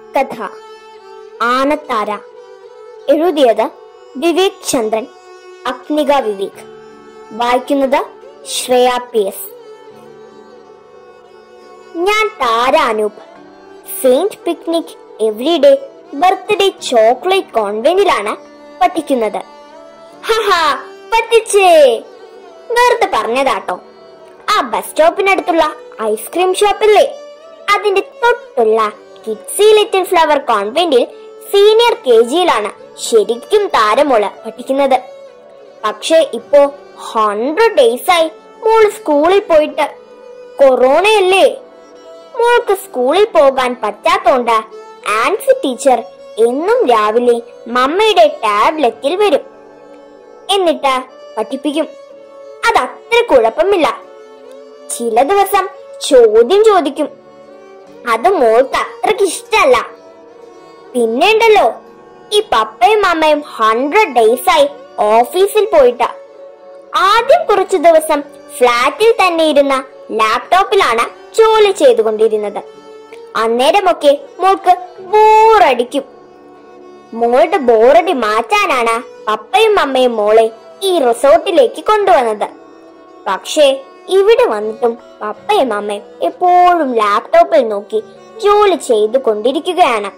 കഥ ആനത്താര എഴുതിയത് വിവേക് ചന്ദ്രൻ അഗ്നിക വിവേക് വായിക്കുന്നത് ശ്രേയ പി എസ് ഞാൻ Thara Anoop saint picnic everyday birthday chocolate കോൺവെന്റിലാണ് പഠിക്കുന്നത് ഹഹാ പറ്റിച്ചേ വെറുതെ പറഞ്ഞതാട്ടോ ആ ബസ് സ്റ്റോപ്പിനടുത്തുള്ള ഐസ്ക്രീം ഷോപ്പില്ലേ അതിന്റെ തൊട്ടുള്ള കിഡ്സി ലിറ്റിൽ ഫ്ലവർ കോൺവെന്റിൽ സീനിയർ കെ ജിയിലാണ് ശരിക്കും താരമോള് പഠിക്കുന്നത് പക്ഷേ ഇപ്പോ ഹൺഡ്രഡ് ഡേയ്സ് ആയി മോള് സ്കൂളിൽ പോയിട്ട് കൊറോണയല്ലേ മോൾക്ക് സ്കൂളിൽ പോകാൻ പറ്റാത്തോണ്ട് ആൻസി ടീച്ചർ എന്നും രാവിലെ മമ്മയുടെ ടാബ്ലറ്റിൽ വരും എന്നിട്ട് പഠിപ്പിക്കും അതത്ര കുഴപ്പമില്ല ചില ദിവസം ചോദ്യം ചോദിക്കും അത് മോൾക്ക് അത്രക്ക് ഇഷ്ടല്ല പിന്നെ ഉണ്ടല്ലോ ഈ പപ്പയും അമ്മയും ഹൺഡ്രഡ് ഡേയ്സ് ആയി ഓഫീസിൽ പോയിട്ടാ ആദ്യം കുറച്ചു ദിവസം ഫ്ലാറ്റിൽ തന്നെ ഇരുന്ന ലാപ്ടോപ്പിലാണ് ജോലി ചെയ്തുകൊണ്ടിരുന്നത് അന്നേരമൊക്കെ മോൾക്ക് ബോറടിക്കും മോളുടെ ബോറടി മാറ്റാനാണ് പപ്പയും അമ്മയും മോളെ ഈ റിസോർട്ടിലേക്ക് കൊണ്ടുവന്നത് പക്ഷേ ഇവിടെ വന്നിട്ടും പപ്പയും അമ്മയും എപ്പോഴും ലാപ്ടോപ്പിൽ നോക്കി ജോലി ചെയ്തു കൊണ്ടിരിക്കുകയാണ്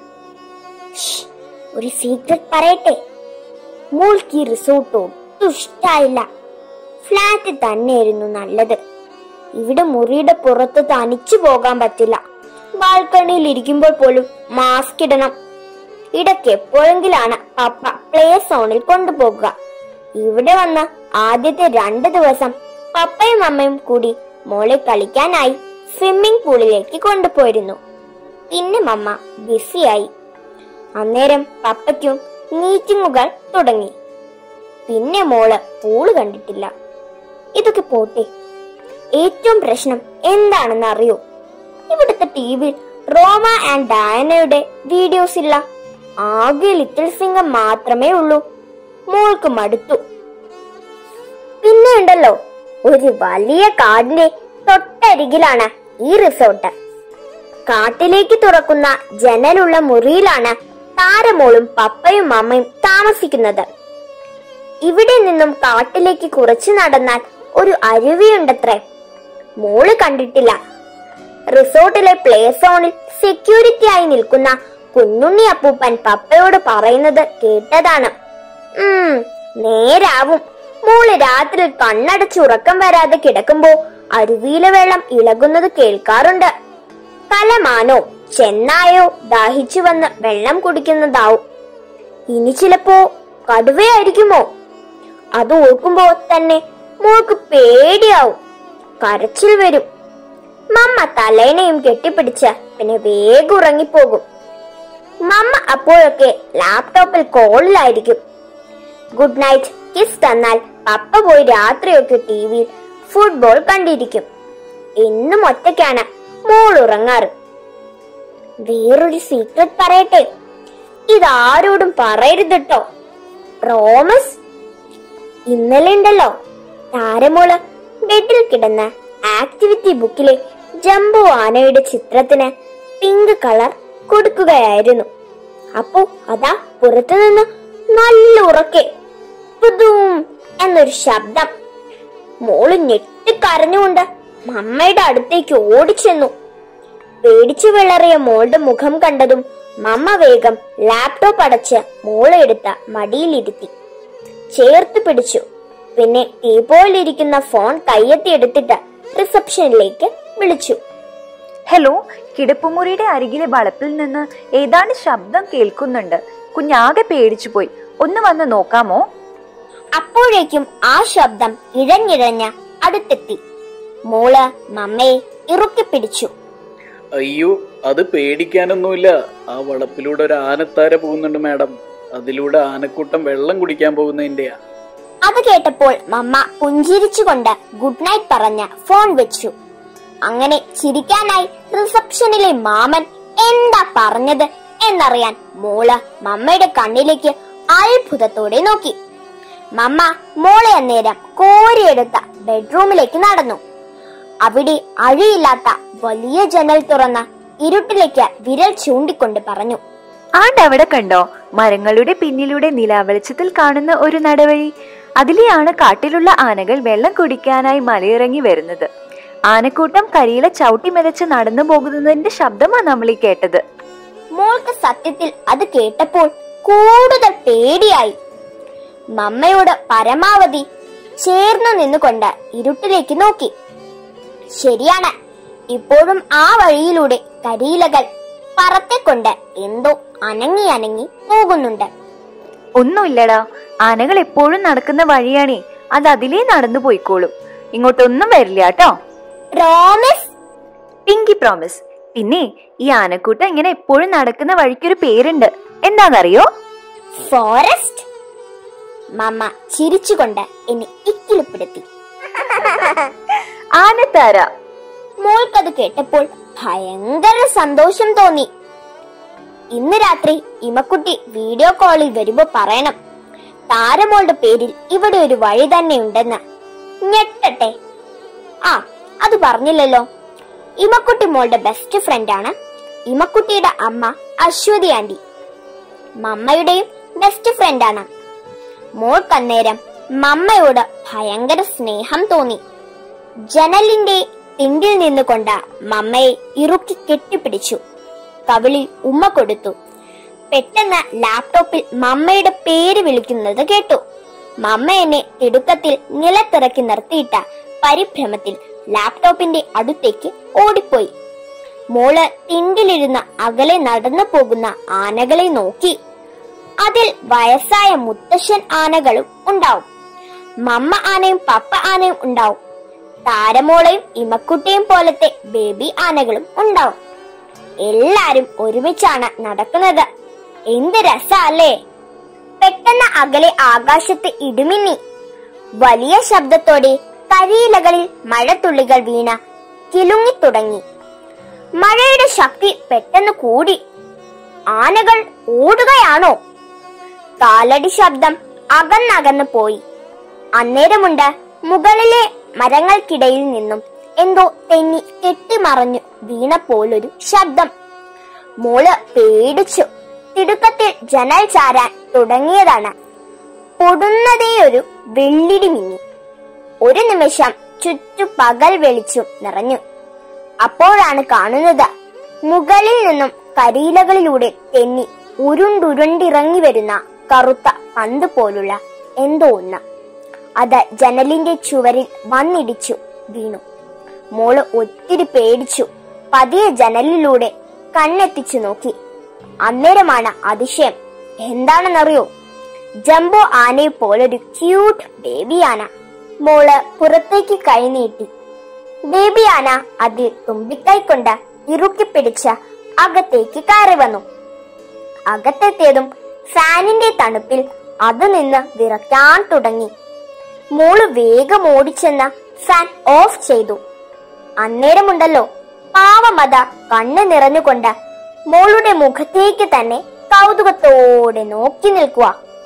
ഷ്, ഒരു സീക്രട്ട് പറയട്ടെ മോൾക്ക് ഈ റിസോർട്ട് ഒട്ടും ഇഷ്ടായില്ല ഫ്ലാറ്റ് തന്നെയായിരുന്നു നല്ലത് ഇവിടെ മുറിയുടെ പുറത്ത് തനിച്ചു പോകാൻ പറ്റില്ല ബാൽക്കണിയിൽ ഇരിക്കുമ്പോൾ പോലും മാസ്ക് ഇടണം ഇടയ്ക്ക് എപ്പോഴെങ്കിലാണ് പപ്പ പ്ലേ സോണിൽ കൊണ്ടുപോകുക ഇവിടെ വന്ന് ആദ്യത്തെ രണ്ട് ദിവസം പപ്പയും അമ്മയും കൂടി മോളെ കളിക്കാനായി സ്വിമ്മിംഗ് പൂളിലേക്ക് കൊണ്ടുപോയിരുന്നു പിന്നെ മമ്മ ബിസിയായി അന്നേരം പപ്പയ്ക്കും മീറ്റിങ്ങുകൾ തുടങ്ങി പിന്നെ മോള് പൂള് കണ്ടിട്ടില്ല ഇതൊക്കെ പോട്ടെ ഏറ്റവും പ്രശ്നം എന്താണെന്ന് അറിയോ ഇവിടുത്തെ ടി വിയിൽ റോമ ആൻഡ് ഡയനയുടെ വീഡിയോസ് ഇല്ല ആകെ ലിറ്റിൽ സിംഗം മാത്രമേ ഉള്ളൂ മോൾക്ക് മടുത്തു പിന്നെ ഉണ്ടല്ലോ ഒരു വലിയ കാടിന്റെ തൊട്ടരികിലാണ് ഈ റിസോർട്ട് കാട്ടിലേക്ക് തുറക്കുന്ന ജനലുള്ള മുറിയിലാണ് താരമോളും പപ്പയും അമ്മയും താമസിക്കുന്നത് ഇവിടെ നിന്നും കാട്ടിലേക്ക് കുറച്ചു നടന്നാൽ ഒരു അരുവിയുണ്ടത്രേ മോള് കണ്ടിട്ടില്ല റിസോർട്ടിലെ പ്ലേ സോണിൽ സെക്യൂരിറ്റി ആയി നിൽക്കുന്ന കുഞ്ഞുണ്ണി അപ്പൂപ്പൻ പപ്പയോട് പറയുന്നത് കേട്ടതാണ് ഉം നേരാവും മോള് രാത്രി കണ്ണടച്ച് ഉറക്കം വരാതെ കിടക്കുമ്പോ അരുവിയിലെ വെള്ളം ഇളകുന്നത് കേൾക്കാറുണ്ട് കലമാനോ ചെന്നായോ ദാഹിച്ചു വന്ന് വെള്ളം കുടിക്കുന്നതാവും ഇനി ചിലപ്പോ കടുവയായിരിക്കുമോ അത് ഓർക്കുമ്പോ തന്നെ മോൾക്ക് പേടിയാവും കരച്ചിൽ വരും മമ്മ തലേണയും കെട്ടിപ്പിടിച്ച് പിന്നെ വേഗം ഉറങ്ങിപ്പോകും മമ്മ അപ്പോഴൊക്കെ ലാപ്ടോപ്പിൽ കോളിലായിരിക്കും ഗുഡ് നൈറ്റ് കിസ് തന്നാൽ പപ്പ പോയി രാത്രിയൊക്കെ ടി വിയിൽ ഫുട്ബോൾ കണ്ടിരിക്കും എന്നും ഒറ്റയ്ക്കാണ് മോൾ ഉറങ്ങാറ് വേറൊരു സീക്രട്ട് പറയട്ടെ ഇതാരോടും പറയരുത് കേട്ടോ പ്രോമസ് ഇന്നലെ ഉണ്ടല്ലോ താരമോള് ബെഡിൽ കിടന്ന ആക്ടിവിറ്റി ബുക്കിലെ ജംബോ ആനയുടെ ചിത്രത്തിന് പിങ്ക് കളർ കൊടുക്കുകയായിരുന്നു അപ്പോ അതാ പുറത്തുനിന്ന് നല്ല ഉറക്കെ പുതും എന്നൊരു ശബ്ദം മോള് ഞെട്ടിക്കരഞ്ഞുകൊണ്ട് മമ്മയുടെ അടുത്തേക്ക് ഓടിച്ചെന്നു പേടിച്ചു വിളറിയ മോളുടെ മുഖം കണ്ടതും മമ്മ വേഗം ലാപ്ടോപ്പ് അടച്ച് മോളെ എടുത്ത മടിയിലിരുത്തി ചേർത്ത് പിടിച്ചു പിന്നെ ടീപ്പോയിലിരിക്കുന്ന ഫോൺ കയ്യെത്തി എടുത്തിട്ട് റിസപ്ഷനിലേക്ക് വിളിച്ചു ഹലോ കിടപ്പുമുറിയുടെ അരികിലെ വളപ്പിൽ നിന്ന് ഏതാണ്ട് ശബ്ദം കേൾക്കുന്നുണ്ട് കുഞ്ഞാകെ പേടിച്ചുപോയി ഒന്ന് വന്ന് നോക്കാമോ അപ്പോഴേക്കും ആ ശബ്ദം ഇഴഞ്ഞിഴഞ്ഞ് അടുത്തെത്തി മോള് മമ്മയെ ഇറുക്കി പിടിച്ചു അയ്യോ അത് പേടിക്കാനൊന്നുമില്ല ആ വളപ്പിലൂടെ ഒരു ആനത്താര പോകുന്നുണ്ട് മാഡം അതിലൂടെ ആനക്കൂട്ടം വെള്ളം കുടിക്കാൻ പോകുന്നതിന്റെയാ അത് കേട്ടപ്പോൾ മമ്മ പുഞ്ചിരിച്ചുകൊണ്ട് ഗുഡ് നൈറ്റ് പറഞ്ഞ് ഫോൺ വെച്ചു അങ്ങനെ ചിരിക്കാനായി റിസപ്ഷനിലെ മാമൻ എന്താ പറഞ്ഞത് എന്നറിയാൻ മോള് മമ്മയുടെ കണ്ണിലേക്ക് അത്ഭുതത്തോടെ നോക്കി മമ്മ മോളെ അന്നേരം കോരിയെടുത്ത ബെഡ്റൂമിലേക്ക് നടന്നു അവിടെ അഴിയില്ലാത്ത വലിയ ജനൽ തുറന്ന് ഇരുട്ടിലേക്ക് വിരൽ ചൂണ്ടിക്കൊണ്ട് പറഞ്ഞു ആണ്ടവിടെ കണ്ടോ മരങ്ങളുടെ പിന്നിലൂടെ നിലാവെളിച്ചത്തിൽ കാണുന്ന ഒരു നടവഴി അതിലെയാണ് കാട്ടിലുള്ള ആനകൾ വെള്ളം കുടിക്കാനായി മലയിറങ്ങി വരുന്നത് ആനക്കൂട്ടം കരിയില ചവിട്ടി മെതച്ച് നടന്നു പോകുന്നതിന്റെ ശബ്ദമാണ് നമ്മൾ ഈ കേട്ടത് മോൾക്ക് സത്യത്തിൽ അത് കേട്ടപ്പോൾ കൂടുതൽ പേടിയായി മമ്മയോട് പരമാവധി ചേർന്നു നിന്നുകൊണ്ട് ഇരുട്ടിലേക്ക് നോക്കി ശരിയാണ് ഇപ്പോഴും ആ വഴിയിലൂടെ കരിയിലകൾ പറത്തിക്കൊണ്ട് എന്തോ അനങ്ങി അനങ്ങി പോകുന്നുണ്ട് ഒന്നുമില്ലടാ ആനകൾ എപ്പോഴും നടക്കുന്ന വഴിയാണേ അത് അതിലേ നടന്നു പോയിക്കോളും ഇങ്ങോട്ടൊന്നും വരില്ല കേട്ടോ പ്രോമിസ് പിങ്കി പ്രോമിസ് പിന്നെ ഈ ആനക്കൂട്ടം ഇങ്ങനെ എപ്പോഴും നടക്കുന്ന വഴിക്കൊരു പേരുണ്ട് എന്താണെന്നറിയോ ഫോറസ്റ്റ് മമ്മ ചിരിച്ചുകൊണ്ട് എന്നെ ഇക്കിളിപ്പെടുത്തി ആനത്താര മോൾക്കത് കേട്ടപ്പോൾ ഭയങ്കര സന്തോഷം തോന്നി ഇന്ന് രാത്രി ഇമക്കുട്ടി വീഡിയോ കോളിൽ വരുമ്പോ പറയണം താരമോളുടെ പേരിൽ ഇവിടെ ഒരു വഴി തന്നെ ഉണ്ടെന്ന് ഞെട്ടട്ടെ ആ അത് പറഞ്ഞില്ലല്ലോ ഇമക്കുട്ടി മോളുടെ ബെസ്റ്റ് ഫ്രണ്ടാണ് ഇമക്കുട്ടിയുടെ അമ്മ അശ്വതി ആന്റി മമ്മയുടെയും ബെസ്റ്റ് ഫ്രണ്ടാണ് മോൾക്കന്നേരം മമ്മയോട് ഭയങ്കര സ്നേഹം തോന്നി ജനലിന്റെ തിണ്ടിൽ നിന്നുകൊണ്ട് മമ്മയെ ഇറുക്കി കെട്ടിപ്പിടിച്ചു കവിളിൽ ഉമ്മ കൊടുത്തു പെട്ടെന്ന് ലാപ്ടോപ്പിൽ മമ്മയുടെ പേര് വിളിക്കുന്നത് കേട്ടു മമ്മ എന്നെ തിടുക്കത്തിൽ നിലത്തിറക്കി നിർത്തിയിട്ട പരിഭ്രമത്തിൽ ലാപ്ടോപ്പിന്റെ അടുത്തേക്ക് ഓടിപ്പോയി മോള് തിണ്ടിലിരുന്ന് അകലെ നടന്നു പോകുന്ന ആനകളെ നോക്കി അതിൽ വയസ്സായ മുത്തശ്ശൻ ആനകളും ഉണ്ടാവും മമ്മ ആനയും പപ്പ ആനയും ഉണ്ടാവും താരമോളയും ഇമക്കുട്ടിയും പോലത്തെ ബേബി ആനകളും ഉണ്ടാവും എല്ലാരും ഒരുമിച്ചാണ് നടക്കുന്നത് എന്ത് രസല്ലേ പെട്ടെന്ന് അകലെ ആകാശത്ത് ഇടിമിന്നി വലിയ ശബ്ദത്തോടെ കരിയിലകളിൽ മഴത്തുള്ളികൾ വീണ കിലുങ്ങിത്തുടങ്ങി മഴയുടെ ശക്തി പെട്ടെന്ന് കൂടി ആനകൾ ഓടുകയാണോ കാലടി ശബ്ദം അകന്നകന്ന് പോയി അന്നേരമുണ്ട് മുകളിലെ മരങ്ങൾക്കിടയിൽ നിന്നും എന്തോ തെന്നി കെട്ടിമറഞ്ഞു വീണ പോലൊരു ശബ്ദം മോള് പേടിച്ചു തിടുക്കത്തിൽ ജനൽ ചാരാൻ തുടങ്ങിയതാണ് പൊടുന്നതേയൊരു വെള്ളിടി മിന്നി ഒരു നിമിഷം ചുറ്റു പകൽ വെളിച്ചും നിറഞ്ഞു അപ്പോഴാണ് കാണുന്നത് മുകളിൽ നിന്നും കരിയിലകളിലൂടെ തെന്നി ഉരുണ്ടുരുണ്ടിറങ്ങി വരുന്ന കറുത്ത പന്ത് പോലുള്ള എന്തോ ഒന്ന് അത് ജനലിന്റെ ചുവരിൽ വന്നിടിച്ചു വീണു മോള് ഒത്തിരി പേടിച്ചു പതിയെ ജനലിലൂടെ കണ്ണെത്തിച്ചു നോക്കി അന്നേരമാണ് അതിശയം എന്താണെന്നറിയോ ജംബോ ആനയെ പോലൊരു ക്യൂട്ട് ബേബി ആന മോള് പുറത്തേക്ക് കൈ നീട്ടി ബേബി ആന അതിൽ തുമ്പിക്കൈ കൊണ്ട് ഇറുക്കി പിടിച്ച് അകത്തേക്ക് കയറി വന്നു അകത്തെത്തിയതും ഫാനിന്റെ തണുപ്പിൽ അത് നിന്ന് വിറയ്ക്കാൻ തുടങ്ങി മോള് വേഗം ഓടിച്ചെന്ന് ഫാൻ ഓഫ് ചെയ്തു അന്നേരമുണ്ടല്ലോ പാവമത കണ്ണ് നിറഞ്ഞുകൊണ്ട് മോളുടെ മുഖത്തേക്ക് തന്നെ കൗതുകത്തോടെ നോക്കി നിൽക്കുക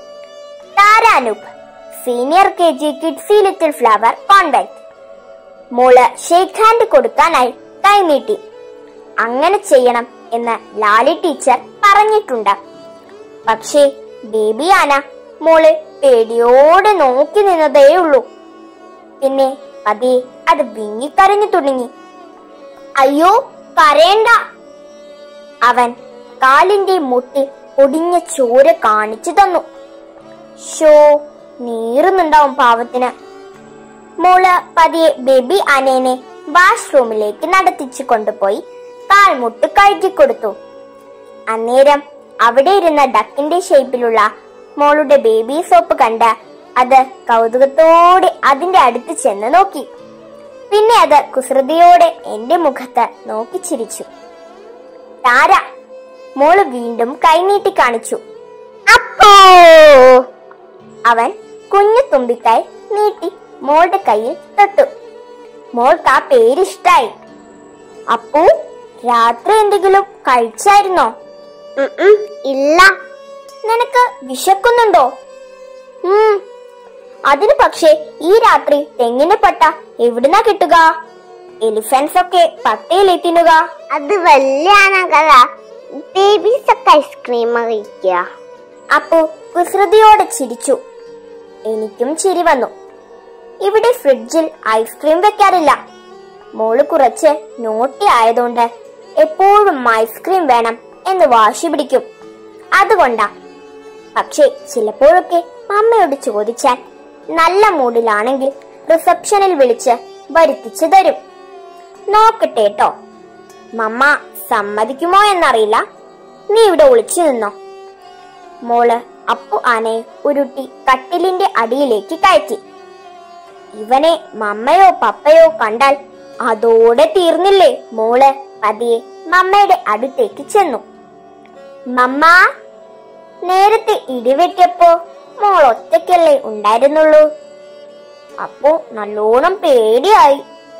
താരാനൂപ് senior K G Kidzee Little flower convent മോള് ഷേക്ക് ഹാൻഡ് കൊടുക്കാനായി കൈനീട്ടി അങ്ങനെ ചെയ്യണം എന്ന് ലാലി ടീച്ചർ പറഞ്ഞിട്ടുണ്ട് പക്ഷേ ബേബി ആന മോളെ പേടിയോടെ നോക്കി നിന്നതേയുള്ളൂ പിന്നെ അതേ അത് വിങ്ങിക്കരഞ്ഞു തുടങ്ങി അയ്യോ കരയണ്ട അവൻ കാലിന്റെ മുട്ടിൽ ഒടിഞ്ഞ ചോര കാണിച്ചു തന്നു ഷോ നീറുന്നുണ്ടാവും പാവത്തിന് മോള് പതിയെ ബേബി അനേനെ വാഷ്റൂമിലേക്ക് നടത്തിച്ചു കൊണ്ടുപോയി കാൽമുട്ട് കഴുകി കൊടുത്തു അന്നേരം അവിടെ ഇരുന്ന ഡക്കിന്റെ ഷേപ്പിലുള്ള മോളുടെ ബേബി സോപ്പ് കണ്ട് അത് കൗതുകത്തോടെ അതിന്റെ അടുത്ത് ചെന്ന് നോക്കി പിന്നെ അത് കുസൃതിയോടെ എന്റെ മുഖത്ത് നോക്കി ചിരിച്ചു താര മോള് വീണ്ടും കൈനീട്ടി കാണിച്ചു അപ്പോ അവൻ കുഞ്ഞു തുമ്പിക്കായി നീട്ടി മോളുടെ കയ്യിൽ തൊട്ടു മോൾക്ക് ആ പേരിഷ്ടായി അപ്പു രാത്രി എന്തെങ്കിലും കഴിച്ചായിരുന്നോ ഇല്ല നിനക്ക് വിശക്കുന്നുണ്ടോ ഉം അതിന് പക്ഷേ ഈ രാത്രി തെങ്ങിന് പട്ട എവിടുന്നാ കിട്ടുക എലിഫന്റ്സ് ഒക്കെ പത്തയിലെ തിന്നുക അത് വലിയ ആനകള ബേബീസ് ഒക്കെ ഐസ്ക്രീം കഴിക്കുക അപ്പു കുസൃതിയോടെ ചിരിച്ചു എനിക്കും ചിരി വന്നു ഇവിടെ ഫ്രിഡ്ജിൽ ഐസ്ക്രീം വെക്കാറില്ല മോള് കുറച്ച് നോട്ടി ആയതുകൊണ്ട് എപ്പോഴും ഐസ്ക്രീം വേണം എന്ന് വാശി പിടിക്കും അതുകൊണ്ടാ പക്ഷേ ചിലപ്പോഴൊക്കെ അമ്മയോട് ചോദിച്ചാൽ നല്ല മൂഡിലാണെങ്കിൽ റിസപ്ഷനിൽ വിളിച്ച് വരുത്തിച്ചു തരും നോക്കട്ടെ കേട്ടോ മമ്മ സമ്മതിക്കുമോ എന്നറിയില്ല നീ ഇവിടെ ഒളിച്ചു നിന്നോ മോള് അപ്പു ആനയെ ഉരുട്ടി കട്ടിലിന്റെ അടിയിലേക്ക് കയറ്റി ഇവനെ മമ്മയോ പപ്പയോ കണ്ടാൽ അതോടെ തീർന്നില്ലേ മോള് പതിയെ മമ്മയുടെ അടുത്തേക്ക് ചെന്നു മമ്മ നേരത്തെ ഇടിവെട്ടിയപ്പോ മോൾ ഒറ്റയ്ക്കല്ലേ ഉണ്ടായിരുന്നുള്ളൂ അപ്പോ നല്ലോണം പേടിയായി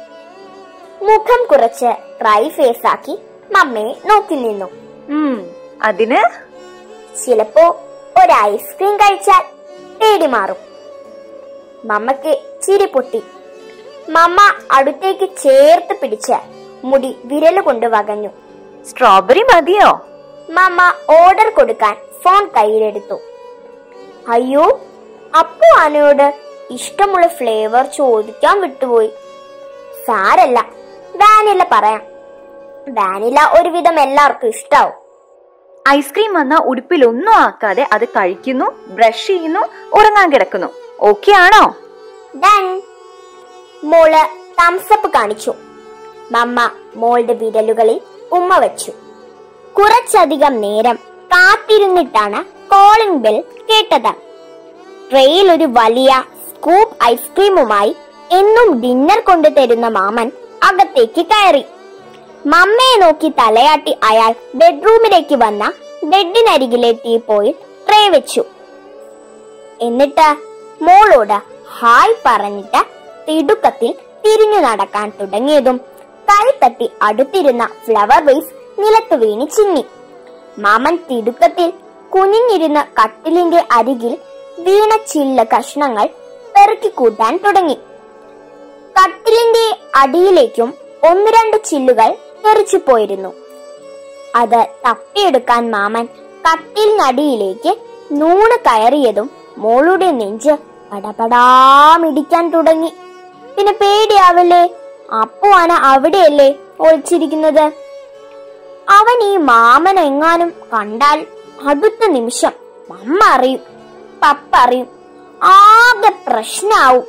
മുഖം കുറച്ച് ഡ്രൈ ഫേസ് ആക്കി മമ്മയെ നോക്കി നിന്നു ഉം അതിന് ചിലപ്പോ ഒരു ഐസ്ക്രീം കഴിച്ചാൽ പേടി മാറും മമ്മക്ക് ചിരി പൊട്ടി മമ്മ അടുത്തേക്ക് ചേർത്ത് പിടിച്ച് മുടി വിരല് കൊണ്ട് വകഞ്ഞു സ്ട്രോബെറി മതിയോ മമ്മ ഓർഡർ കൊടുക്കാൻ ഫോൺ കയ്യിലെടുത്തു അയ്യോ അപ്പു ആനയോട് ഇഷ്ടമുള്ള ഫ്ലേവർ ചോദിക്കാൻ വിട്ടുപോയി സാരല്ല വാനില പറയാം വാനില ഒരുവിധം എല്ലാവർക്കും ഇഷ്ടാവും ഐസ്ക്രീം വന്ന ഉടുപ്പിൽ ഒന്നും ആക്കാതെ അത് കഴിക്കുന്നു ബ്രഷ് ചെയ്യുന്നു ഉറങ്ങാൻ കിടക്കുന്നു ഓക്കെ ആണോ ഡൺ മോള് തംസപ്പ് കാണിച്ചു മമ്മ മോളുടെ വിരലുകളിൽ ഉമ്മ വെച്ചു കുറച്ചധികം നേരം കാത്തിരുന്നിട്ടാണ് കോളിംഗ് ബെൽ കേട്ടത് ട്രെയിൽ ഒരു വലിയ സ്കൂപ്പ് ഐസ്ക്രീമുമായി എന്നും ഡിന്നർ കൊണ്ടുതരുന്ന മാമൻ അകത്തേക്ക് കയറി മമ്മയെ നോക്കി തലയാട്ടി അയാൾ ബെഡ്റൂമിലേക്ക് വന്ന ബെഡിനരികിലെ ടീപ്പോയിൽ ട്രേ വെച്ചു എന്നിട്ട് മോളോട് ഹായ് പറഞ്ഞിട്ട് തിടുക്കത്തിൽ തിരിഞ്ഞു നടക്കാൻ തുടങ്ങിയതും കൈ തട്ടി അടുത്തിരുന്ന ഫ്ലവർ വേസ് നിലത്ത് വീണ് ചിന്നി മാമൻ തിടുക്കത്തിൽ കുനിഞ്ഞിരുന്ന കട്ടിലിന്റെ അരികിൽ വീണ ചില്ല കഷ്ണങ്ങൾ പെറുക്കിക്കൂട്ടാൻ തുടങ്ങി കട്ടിലിന്റെ അടിയിലേക്കും ഒന്ന് രണ്ട് ചില്ലുകൾ തെറിച്ചു പോയിരുന്നു അത് തപ്പിയെടുക്കാൻ മാമൻ കട്ടിലിനടിയിലേക്ക് നൂണ് കയറിയതും മോളുടെ നെഞ്ച് പടപടാമിടിക്കാൻ തുടങ്ങി പിന്നെ പേടിയാവല്ലേ അപ്പു ആന അവിടെയല്ലേ ഒളിച്ചിരിക്കുന്നത് അവൻ ഈ മാമൻ എങ്ങാനും കണ്ടാൽ അടുത്ത നിമിഷം മമ്മ അറിയും പപ്പ അറിയും ആകെ പ്രശ്നാവും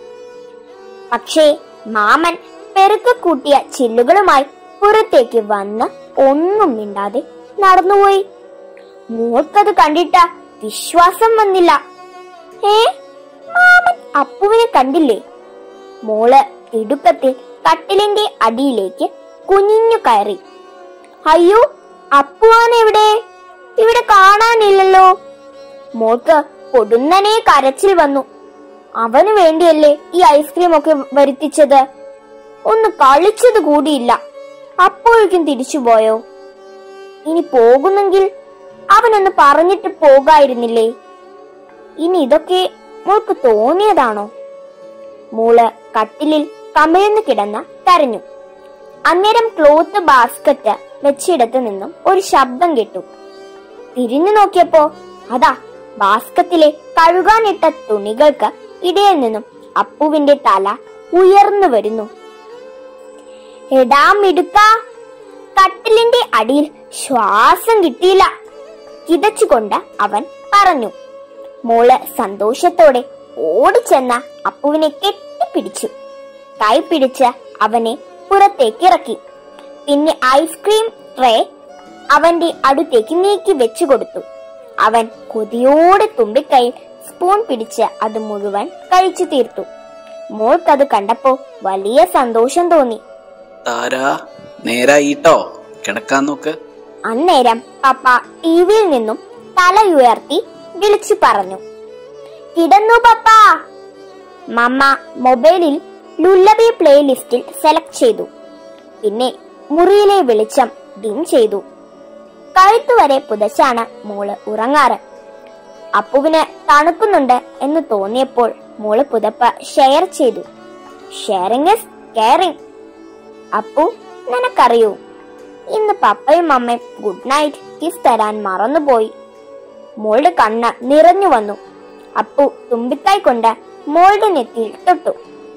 പക്ഷേ മാമൻ പെരുക്കെ കൂട്ടിയ ചില്ലുകളുമായി പുറത്തേക്ക് വന്ന് ഒന്നും മിണ്ടാതെ നടന്നുപോയി മോൾക്കത് കണ്ടിട്ട വിശ്വാസം വന്നില്ല ഏ മാമൻ അപ്പുവിനെ കണ്ടില്ലേ മോള് ഇടുക്കത്തിൽ കട്ടിലിന്റെ അടിയിലേക്ക് കുനിഞ്ഞു കയറി അയ്യോ അപ്പുവാൻ എവിടെ ഇവിടെ കാണാനില്ലല്ലോ മോൾക്ക് പൊടുന്നനെ കരച്ചിൽ വന്നു അവന് വേണ്ടിയല്ലേ ഈ ഐസ്ക്രീം ഒക്കെ വരുത്തിച്ചത് ഒന്ന് കളിച്ചത് കൂടിയില്ല അപ്പോഴേക്കും തിരിച്ചുപോയോ ഇനി പോകുന്നെങ്കിൽ അവനൊന്ന് പറഞ്ഞിട്ട് പോകായിരുന്നില്ലേ ഇനി ഇതൊക്കെ മോൾക്ക് തോന്നിയതാണോ മോള് കട്ടിലിൽ കമിഴ്ന്നു കിടന്ന് കരഞ്ഞു അന്നേരം ക്ലോത്ത് ബാസ്ക്കറ്റ് വെച്ചിടത്ത് നിന്നും ഒരു ശബ്ദം കേട്ടു തിരിഞ്ഞു നോക്കിയപ്പോ അതാ ബാസ്ക്കറ്റിലെ കഴുകാനിട്ട തുണികൾക്ക് ഇടയിൽ നിന്നും അപ്പുവിന്റെ തല ഉയർന്നു വരുന്നു എടാ മിടുക്ക കട്ടിലിന്റെ അടിയിൽ ശ്വാസം കിട്ടിയില്ല കിതച്ചുകൊണ്ട് അവൻ പറഞ്ഞു മോള് സന്തോഷത്തോടെ ഓടിച്ചെന്ന അപ്പുവിനെ കെട്ടിപ്പിടിച്ചു കൈ പിടിച്ച് അവനെ പുറത്തേക്ക് ഇറക്കി പിന്നെ ഐസ്ക്രീം ട്രേ അവന്റെ അടുത്തേക്ക് നീക്കി വെച്ചു കൊടുത്തു അവൻ കൊതിയോടെ തുമ്പിക്കൈയിൽ സ്പൂൺ പിടിച്ച് അത് മുഴുവൻ കഴിച്ചു തീർത്തു മോൾക്കത് കണ്ടപ്പോ വലിയ സന്തോഷം തോന്നി താരാ നേരായിട്ടോ കിടക്കാൻ നോക്ക് അന്നേരം പപ്പ ടിവിയിൽ നിന്നും തലയുയർത്തി വിളിച്ചു പറഞ്ഞു കിടന്നു പപ്പ മമ്മ മൊബൈലിൽ ലുല്ലബി പ്ലേലിസ്റ്റിൽ സെലക്ട് ചെയ്തു പിന്നെ മുറിയിലെ വെളിച്ചം ഡിം ചെയ്തു കഴുത്തുവരെ പുതച്ചാണ് മോള് ഉറങ്ങാറ് അപ്പുവിന് തണുക്കുന്നുണ്ട് എന്ന് തോന്നിയപ്പോൾ മോള് പുതപ്പ് ഷെയർ ചെയ്തു ഷെയറിംഗ് ഇസ് കെയറിംഗ് അപ്പു നിനക്കറിയൂ ഇന്ന് പപ്പയും അമ്മയും ഗുഡ് നൈറ്റ് ഗിഫ്റ്റ് തരാൻ മറന്നുപോയി മോളുടെ കണ്ണ് നിറഞ്ഞു വന്നു അപ്പു തുമ്പിക്കായ് കൊണ്ട് മോളുടെ നെറ്റിയിൽ തൊട്ടു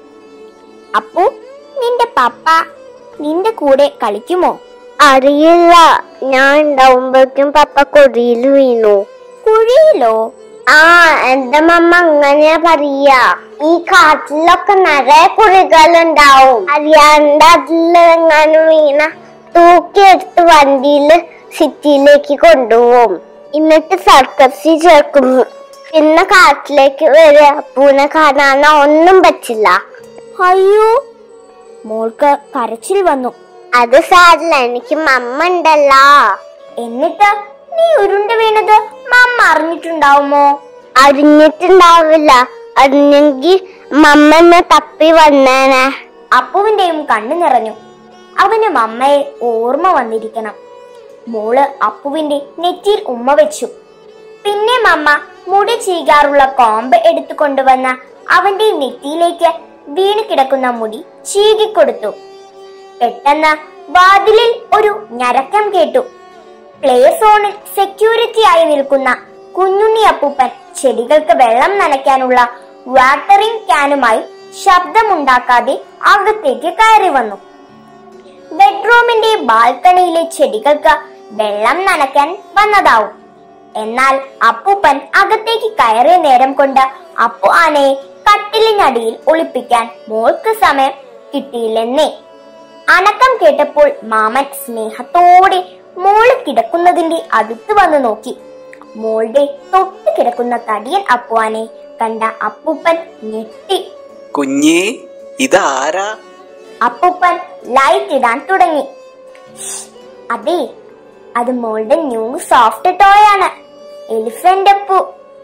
അപ്പു നിന്റെ പപ്പ നിന്റെ കൂടെ കളിക്കുമോ അറിയില്ല ഞാൻ ഉണ്ടാവുമ്പോഴേക്കും പപ്പ കൊടിയിൽ വീണു കുഴിയിലോ ആ എന്റെ മമ്മ അങ്ങനെയാ പറയാ ഈ കാട്ടിലൊക്കെ നിറയെ കുഴികളുണ്ടാവും അറിയാണ്ട് അതിലെങ്ങാനും വീണ തൂക്കിയെടുത്ത് വണ്ടിയില് സിറ്റിയിലേക്ക് കൊണ്ടുപോകും എന്നിട്ട് സർക്കസിൽ ചേർക്കും പിന്നെ കാട്ടിലേക്ക് വരെ പൂനെ കാണാൻ ഒന്നും പറ്റില്ല അയ്യോ മോൾക്ക് കരച്ചിൽ വന്നു അത് സാരില്ല എനിക്ക് മമ്മ ഉണ്ടല്ലോ എന്നിട്ട് നീ ഉരുണ്ട് വീണത് മമ്മ അറിഞ്ഞിട്ടുണ്ടാവുമോ അറിഞ്ഞിട്ടുണ്ടാവില്ല അറിഞ്ഞെങ്കിൽ മമ്മ എന്നെ തപ്പി വന്നേനെ അപ്പുവിന്റെയും കണ്ണു നിറഞ്ഞു അവന് മമ്മയെ ഓർമ്മ വന്നിരിക്കണം മോള് അപ്പുവിന്റെ നെറ്റിയിൽ ഉമ്മ വെച്ചു പിന്നെ മമ്മ മുടി ചീകാറുള്ള കോമ്പ് എടുത്തു കൊണ്ടുവന്ന അവന്റെ നെറ്റിയിലേക്ക് വീണ് കിടക്കുന്ന മുടി ചീകിക്കൊടുത്തു പെട്ടെന്ന് വാതിലിൽ ഒരു ഞരക്കം കേട്ടു പ്ലേ സോണിൽ സെക്യൂരിറ്റി ആയി നിൽക്കുന്ന കുഞ്ഞുണ്ണി അപ്പൂപ്പൻ ചെടികൾക്ക് വെള്ളം നനയ്ക്കാനുള്ള വാട്ടറിംഗ് ക്യാനുമായി ശബ്ദമുണ്ടാക്കാതെ അകത്തേക്ക് കയറി വന്നു ബെഡ്റൂമിന്റെ ബാൽക്കണിയിലെ ചെടികൾക്ക് വെള്ളം നനയ്ക്കാൻ വന്നതാവും എന്നാൽ അപ്പൂപ്പൻ അകത്തേക്ക് കയറിയ നേരം കൊണ്ട് അപ്പു ആനയെ കട്ടിലിനടിയിൽ ഒളിപ്പിക്കാൻ മോൾക്ക് സമയം കിട്ടിയില്ലെന്നേ അനക്കം കേട്ടപ്പോൾ മാമൻ സ്നേഹത്തോടെ മോള് കിടക്കുന്നതിന്റെ അടുത്ത് വന്ന് നോക്കി മോളുടെ തൊട്ട് കിടക്കുന്ന തടിയൻ അപ്പുവാനെ കണ്ട അപ്പൂപ്പൻ ഞെട്ടി കുഞ്ഞേ ഇതാരാ അപ്പൂപ്പൻ ലൈറ്റ് ഇടാൻ തുടങ്ങി "ഷ്, അതെ അത് മോളുടെ ന്യൂ സോഫ്റ്റ് ടോയ് ആണ് എലിഫന്റ് അപ്പു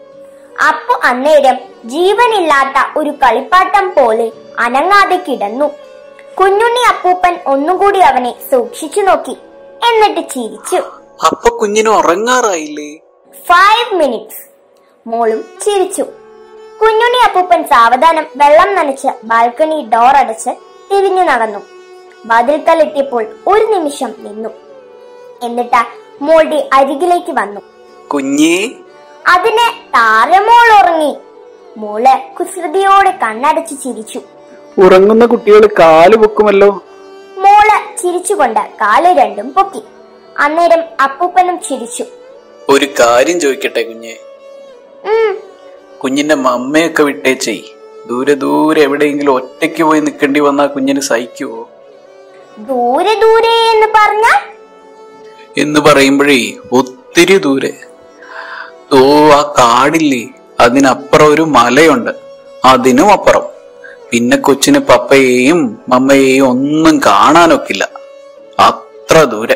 അപ്പു അന്നേരം ജീവനില്ലാത്ത ഒരു കളിപ്പാട്ടം പോലെ അനങ്ങാതെ കിടന്നു കുഞ്ഞുണ്ണി അപ്പൂപ്പൻ ഒന്നുകൂടി അവനെ സൂക്ഷിച്ചു നോക്കി എന്നിട്ട് ചിരിച്ചു അപ്പൊ കുഞ്ഞിന് ഉറങ്ങാറായില്ലേ ഫൈവ് മിനിറ്റ്സ് മോളും ചിരിച്ചു കുഞ്ഞുണ്ണി അപ്പൂപ്പൻ സാവധാനം വെള്ളം നനച്ച് ബാൽക്കണി ഡോർ അടച്ച് തിരിഞ്ഞു നടന്നു വാതിൽക്കലെത്തിയപ്പോൾ ഒരു നിമിഷം നിന്നു എന്നിട്ട് മോളുടെ അരികിലേക്ക് വന്നു കുഞ്ഞേ അതിന് താരമോൾ ഉറങ്ങി മോള് കുസൃതിയോടെ കണ്ണടച്ച് ചിരിച്ചു ഉറങ്ങുന്ന കുട്ടികൾ കാല് പൊക്കുമല്ലോ മോള് ചിരിച്ചുകൊണ്ട് കാല് രണ്ടും പൊക്കി അന്നേരം അപ്പൂപ്പനും ചിരിച്ചു ഒരു കാര്യം ചോദിക്കട്ടെ കുഞ്ഞെ ഉം കുഞ്ഞിന്റെ മമ്മയൊക്കെ വിട്ടേച്ചേ ദൂരെ ദൂരെ എവിടെയെങ്കിലും ഒറ്റയ്ക്ക് പോയി നിൽക്കേണ്ടി വന്നാ കുഞ്ഞിന് സഹിക്കുവോ ദൂരെ ദൂരെ എന്ന് പറഞ്ഞാൽ എന്ന് പറയുമ്പോഴേ ഒത്തിരി ദൂരെ ഓ ആ കാടില്ലേ അതിനപ്പുറം ഒരു മലയുണ്ട് അതിനും അപ്പുറം പിന്നെ കൊച്ചിന് പപ്പയെയും മമ്മയെയും ഒന്നും കാണാനൊക്കില്ല അത്ര ദൂരെ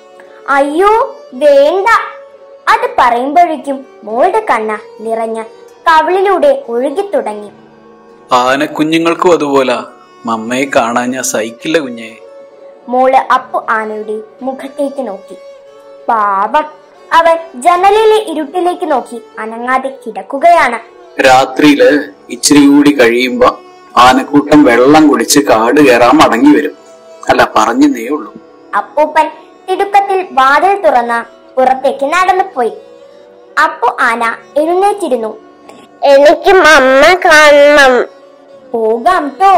അയ്യോ വേണ്ട അത് പറയുമ്പോഴേക്കും മോളുടെ കണ്ണ നിറഞ്ഞ കവിളിലൂടെ ഒഴുകി തുടങ്ങി ആനക്കുഞ്ഞുങ്ങൾക്കും അതുപോലെ മമ്മയെ കാണാൻ ഞാൻ സഹിക്കില്ല കുഞ്ഞെ മോള് അപ്പു ആനയുടെ മുഖത്തേക്ക് നോക്കി പാപം അവൻ ജനലിലെ ഇരുട്ടിലേക്ക് നോക്കി അനങ്ങാതെ കിടക്കുകയാണ് രാത്രിയില് ഇച്ചിരി കൂടി കഴിയുമ്പോ ആനക്കൂട്ടം വെള്ളം കുടിച്ച് കാട് കയറാൻ മടങ്ങി വരും അല്ല പറഞ്ഞേ ഉള്ളൂ അപ്പൂപ്പൻ തിടുക്കത്തിൽ വാതിൽ തുറന്ന് പുറത്തേക്ക് നടന്നുപോയി അപ്പു ആന എഴുന്നേറ്റിരുന്നു എനിക്ക് മമ്മ കാണണം പോകാം ട്ടോ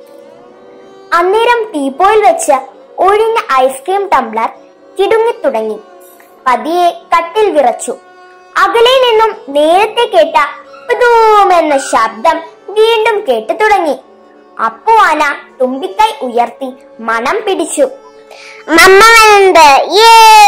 അന്നേരം ടീപ്പോയിൽ വെച്ച് ഒഴിഞ്ഞ ഐസ്ക്രീം ടംബ്ലർ കിടുങ്ങിത്തുടങ്ങി പതിയെ കട്ടിൽ വിറച്ചു അകലെ നിന്നും നേരത്തെ കേട്ട പുതൂം എന്ന ശബ്ദം വീണ്ടും കേട്ടു തുടങ്ങി അപ്പു ആന തുമ്പിക്കൈ ഉയർത്തി മണം പിടിച്ചു മമ്മ വരുന്നുണ്ട് ഏ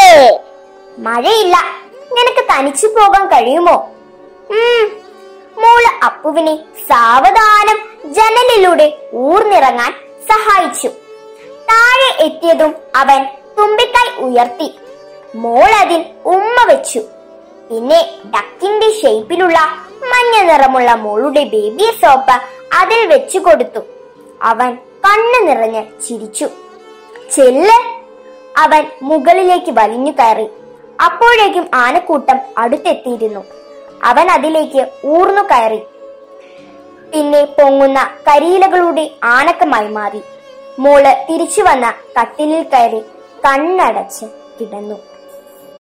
മഴയില്ല നിനക്ക് തനിച്ചു പോകാൻ കഴിയുമോ ഉം. മോള് അപ്പുവിനെ സാവധാനം ജനലിലൂടെ ഊർന്നിറങ്ങാൻ സഹായിച്ചു താഴെ എത്തിയതും അവൻ തുമ്പിക്കൈ ഉയർത്തി മോൾ അതിൽ ഉമ്മ വെച്ചു പിന്നെ ഡക്കിന്റെ ഷേപ്പിലുള്ള മഞ്ഞ നിറമുള്ള മോളുടെ ബേബി സോപ്പ് അതിൽ വെച്ചു കൊടുത്തു അവൻ കണ്ണു നിറഞ്ഞ് ചിരിച്ചു ചെല്ല് അവൻ മുകളിലേക്ക് വലിഞ്ഞു കയറി അപ്പോഴേക്കും ആനക്കൂട്ടം അടുത്തെത്തിയിരുന്നു അവൻ അതിലേക്ക് ഊർന്നു കയറി പിന്നെ പൊങ്ങുന്ന കരിയിലകളുടെ ആനക്കമായി മാറി മോള് തിരിച്ചു വന്ന കട്ടിലിൽ കയറി കണ്ണടച്ച് കിടന്നു